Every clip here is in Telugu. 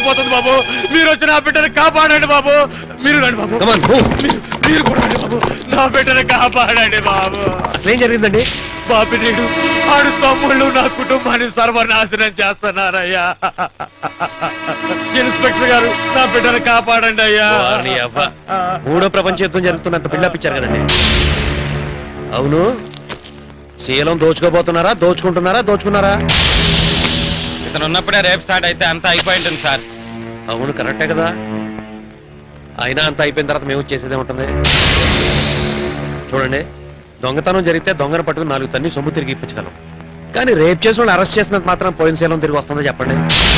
జరిగిపోతుంది బాబు మీరు వచ్చి నా బిడ్డను కాపాడండి బాబు మీరు రండి బాబు Come on, move. మీరు- మీరు కూడా రండి బాబు నా బిడ్డను కాపాడండి బాబు అసలు ఏం జరిగిందండి బాపినీడు ఆడు తమ్ముళ్ళు నా కుటుంబాన్ని సర్వనాశనం చేస్తున్నారయ్యా ఇన్స్పెక్టర్ గారు నా బిడ్డను కాపాడండి అయ్యా వారిని అవ్వ. మూడో ప్రపంచ యుద్ధం జరుగుతున్నంత బిల్డప్ ఇచ్చారు కదండి అవును శీలం దోచుకోబోతున్నారా దోచుకుంటున్నారా దోచుకున్నారా ఇతను ఉన్నప్పుడే రేపు స్టార్ట్ అయితే అంతా అయిపోయి ఉంటుంది సార్ అవును కరెక్టే కదా అయినా అంత అయిపోయిన తర్వాత మేము చేసేదే ఉంటుంది చూడండి దొంగతనం జరిగితే దొంగను పట్టుకుని నాలుగు తన్ని సొమ్ము తిరిగి ఇప్పించగలం కానీ రేప్ చేసిన వాళ్ళు అరెస్ట్ చేసినంత మాత్రం పోయిన శీలం తిరిగి వస్తుందో చెప్పండి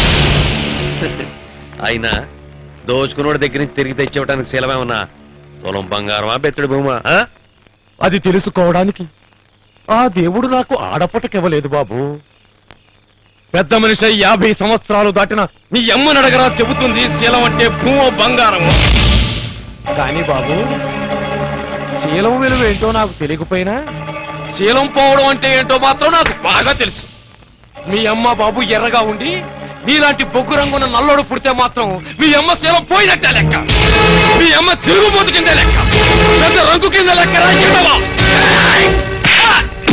అయినా దోచుకున్నోడి దగ్గర నుంచి తిరిగి తెచ్చివ్వడానికి శీలమేమన్నా తులం బంగారమా బెత్తుడు భూమా ఆ? అది తెలుసుకోవడానికి ఆ దేవుడు నాకు ఆడపటకివ్వలేదు బాబు పెద్ద మనిషి అయి యాభై సంవత్సరాలు దాటిన నీ అమ్మని అడగరా చెబుతుంది శీలం అంటే భూమో బంగారము కానీ బాబు శీలం విలువ ఏంటో నాకు తెలియకపోయినా శీలం పోవడం అంటే ఏంటో మాత్రం నాకు బాగా తెలుసు మీ అమ్మ బాబు ఎర్రగా ఉండి నీలాంటి బొగ్గు రంగున్న నల్లోడు పుడితే మాత్రం మీ అమ్మ శీలం పోయినట్టే లెక్క మీ అమ్మ తిరుగుబోతు కింద లెక్క పెద్ద రంగు కింద లెక్క రా ఎడవా. ఏయ్! ఆ!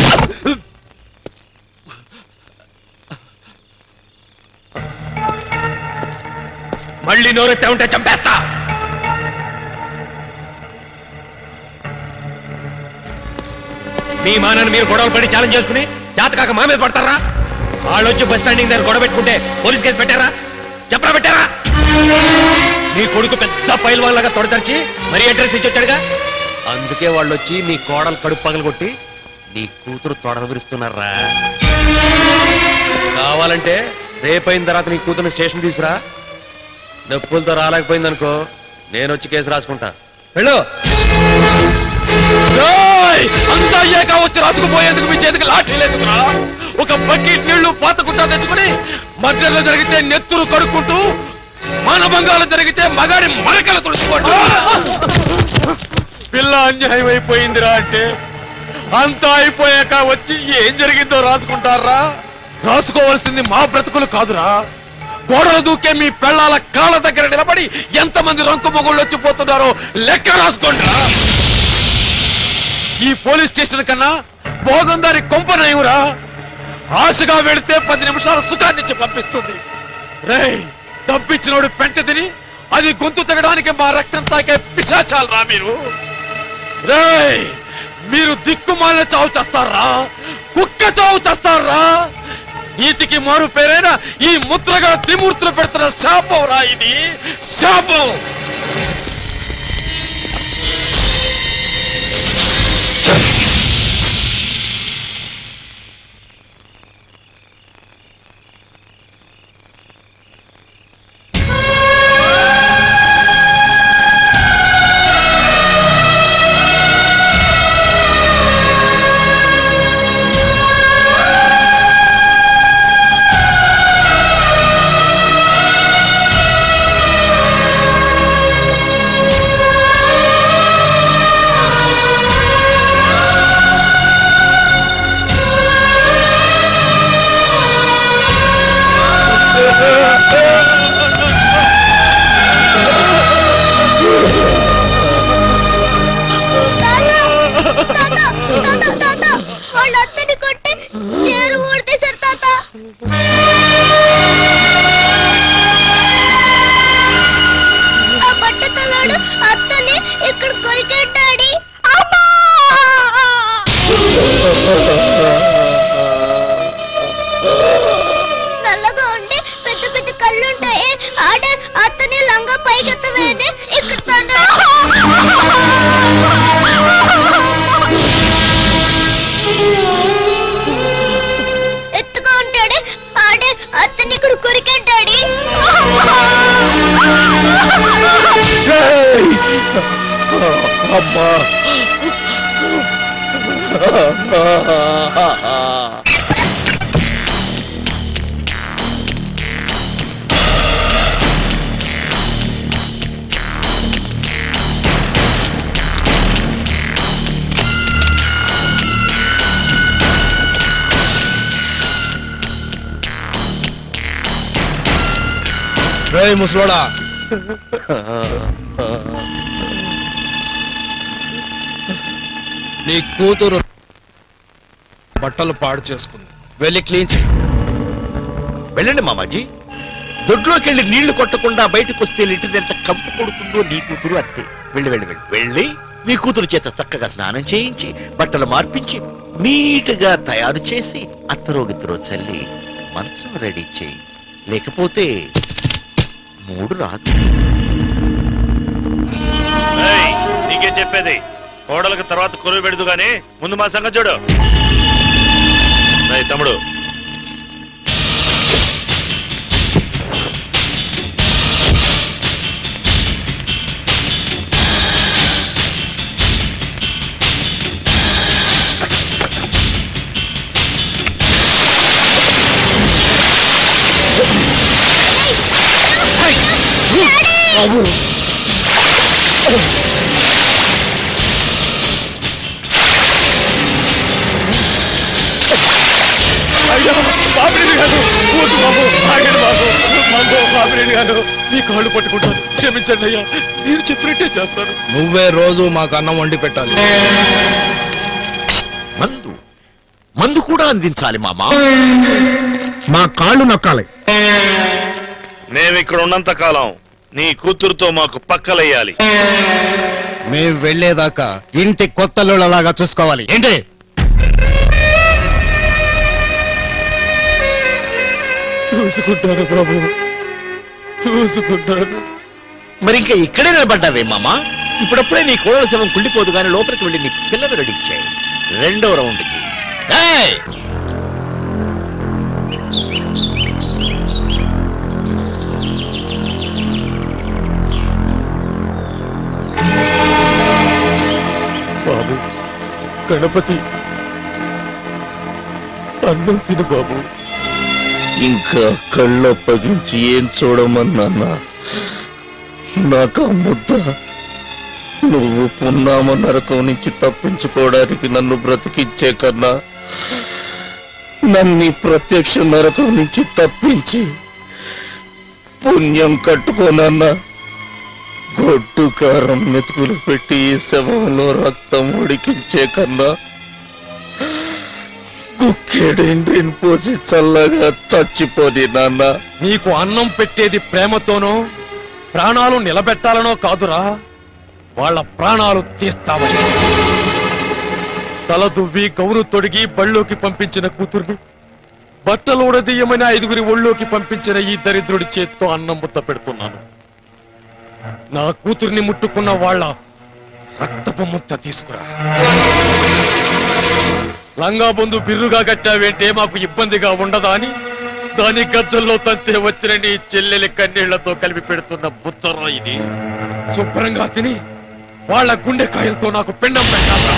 మళ్ళీ నోరెత్తే ఉంటే చంపేస్తా మీ మానాన్ని మీరు గొడవలు పడి ఛాలెంజ్ చేసుకుని జాతకాక మా మీద పడతారా వాళ్ళు వచ్చి బస్ స్టాండింగ్ దగ్గర గొడవ పెట్టుకుంటే పోలీస్ కేసు పెట్టారా చెప్పరా పెట్టారా మీ కొడుకు పెద్ద పైల్వాన్ లాగా తొడతరిచి మరీ అడ్రస్ ఇచ్చి వచ్చాడుగా అందుకే వాళ్ళు వచ్చి మీ కోడలు కడుపు పగలగొట్టి నీ కూతురు తొడలు విరుస్తున్నారా కావాలంటే రేపైన తర్వాత నీ కూతురు స్టేషన్ తీసుకురా నొప్పులతో రాలేకపోయిందనుకో నేను వచ్చి కేసు రాసుకుంటా వెళ్ళు ఏయ్! అంతా అయ్యాక వచ్చి రాసుకుపోయేందుకు మీ చేతికి లాఠీ లేదురా ఒక బకెట్ నీళ్లు పాతకుంటా తెచ్చుకుని మధ్యలో జరిగితే నెత్తురు కడుక్కుంటూ మానభంగాలు జరిగితే మగాడి మరకలు తుడుచుకోండి పిల్ల అన్యాయం అయిపోయిందిరా అంటే అంతా అయిపోయాక వచ్చి ఏం జరిగిందో రాసుకుంటారా రాసుకోవాల్సింది మా బ్రతుకులు కాదురా గోడలు దూకే మీ పెళ్ళాల కాళ్ళ దగ్గర నిలబడి ఎంతమంది రంకు మొగుళ్ళు వచ్చిపోతున్నారో లెక్క రాసుకోండి ఈ పోలీస్ స్టేషన్ కన్నా భోగందారి కొంపనయురా ఆశగా వెడితే పది నిమిషాల సుఖాన్నిచ్చి పంపిస్తుంది రేయ్ తప్పించినోడు పెంట తిని అది గొంతు తెగడానికి మా రక్తం తాకే పిశాచాలు రా మీరు రేయ్ మీరు దిక్కుమాలిన చావు చేస్తారా కుక్క చావు చేస్తారా నీతికి మారు పేరైన ఈ ముద్రగా త్రిమూర్తులు పెడుతున్న శాపం రా ఇది శాపం వాళ్ళు అత్తని కొట్టి చేరు ఊడితేశారు తాత ఆ బట్టతలోడు అత్తని ఇక్కడ కొరికెట్టాడి అమ్మా నల్లగా ఉండి పెద్ద పెద్ద కళ్ళుంటాయి ఆడే అత్తని లంగా పైకెత్తవేది ఇక్కడ ఎత్తుగా ఉంటాడు ఆడే అత్తని ఇక్కడ కొరికెట్టాడి అమ్మా రేయ్ ముసలోడా నీ కూతురు బట్టలు పాడు చేసుకుంది వెళ్ళి క్లీన్ చేయి వెళ్ళండి మామాజీ దొడ్లోకి వెళ్ళి నీళ్లు కొట్టకుండా బయటకు వస్తే లిటర్ ఎంత కంపు కొడుతుందో నీ కూతురు అంతే వెళ్ళి వెళ్ళి వెళ్ళి వెళ్ళి మీ కూతురు చేత చక్కగా స్నానం చేయించి బట్టలు మార్పించి నీట్గా తయారు చేసి అత్తరోగిత్తరో చల్లి మంచం రెడీ చేయి లేకపోతే మూడు రాదు నీకే చెప్పేది కోడలకు తర్వాత కొలువు పెడదు గానీ ముందు మా సంగతి చూడు రేయ్ తమ్ముడు అయ్యో బాబురెడ్డి గారు వద్దు బాబు ఆగండి బాబు బాబు బాబురెడ్డి గారు మీ కాళ్ళు పట్టుకుంటాను క్షమించండి అయ్యా మీరు చెప్పినట్టే చేస్తాను నువ్వే రోజు మాకు అన్నం వండి పెట్టాలి మందు మందు కూడా అందించాలి మామా మా కాళ్ళు నొక్కాలి మేము ఇక్కడ ఉన్నంత కాలం నీ కూతురుతో మాకు పక్కలయ్యాలి మేము వెళ్ళేదాకా ఇంటి కొత్త లాగా చూసుకోవాలి ఏంటి చూసుకుంటాను బాబు చూసుకుంటాను మరి ఇంకా ఇక్కడే నిలబడ్డావే మామా ఇప్పుడప్పుడే నీ కోడల శవం కుళ్ళిపోదు కానీ లోపలికి వెళ్ళి నీ పిల్లలు రెడీ చేయి రెండో రౌండ్కి ఏయ్! బాబు గణపతి అన్నం తిను బాబు ఇంకా కళ్ళప్పగించి ఏం చూడమన్నా నాకు ఆ ముద్ద నువ్వు పున్నామ నరకం నుంచి తప్పించుకోవడానికి నన్ను బ్రతికించే కన్నా నన్ను ఈ ప్రత్యక్ష నరకం నుంచి తప్పించి పుణ్యం కట్టుకోనన్నా గొడ్డు కారం మెతుకులు పెట్టి ఈ శవంలో రక్తం ఉడికించే కన్నా కుక్కెడిండిని పోసి చల్లగా చచ్చిపోని నాన్న నీకు అన్నం పెట్టేది ప్రేమతోనో ప్రాణాలు నిలబెట్టాలనో కాదురా వాళ్ళ ప్రాణాలు తీస్తామని తల దువ్వి గౌను తొడిగి బళ్ళోకి పంపించిన కూతుర్ని బట్టలు ఉడదీయమని ఐదుగురి ఒళ్ళోకి పంపించిన ఈ దరిద్రుడి చేత్తో అన్నం ముద్ద పెడుతున్నాను నా కూతుర్ని ముట్టుకున్న వాళ్ళ రక్తపు ముద్ద తీసుకురా లంగా బొందు బిర్రుగా కట్టావేంటే మాకు ఇబ్బందిగా ఉండదా అని దాని గజ్జల్లో తంతే వచ్చిన నీ చెల్లెలి కన్నీళ్లతో కలిపి పెడుతున్న బుత్తరా ఇది శుభ్రంగా తిని వాళ్ళ గుండెకాయలతో నాకు పిండం పెట్టాలా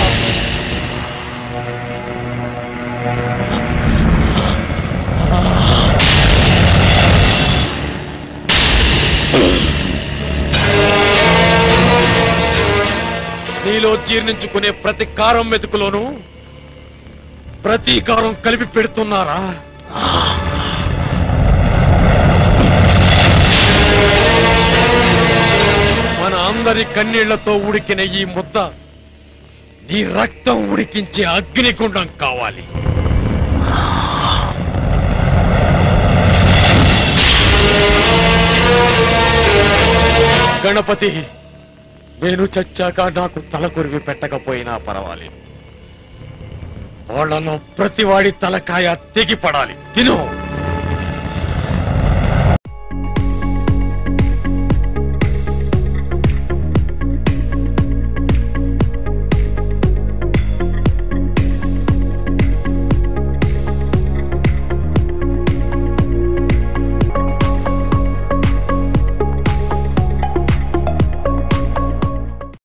నీలో జీర్ణించుకునే ప్రతి కారం మెతుకులోనూ ప్రతీకారం కలిపి పెడుతున్నారా మన అందరి కన్నీళ్లతో ఉడికిన ఈ ముద్ద నీ రక్తం ఉడికించే అగ్నికుండం కావాలి గణపతి నేను చచ్చాక నాకు తల కొరివి పెట్టకపోయినా పర్వాలేదు వాళ్ళలో ప్రతివాడి తలకాయ తెగి పడాలి తిను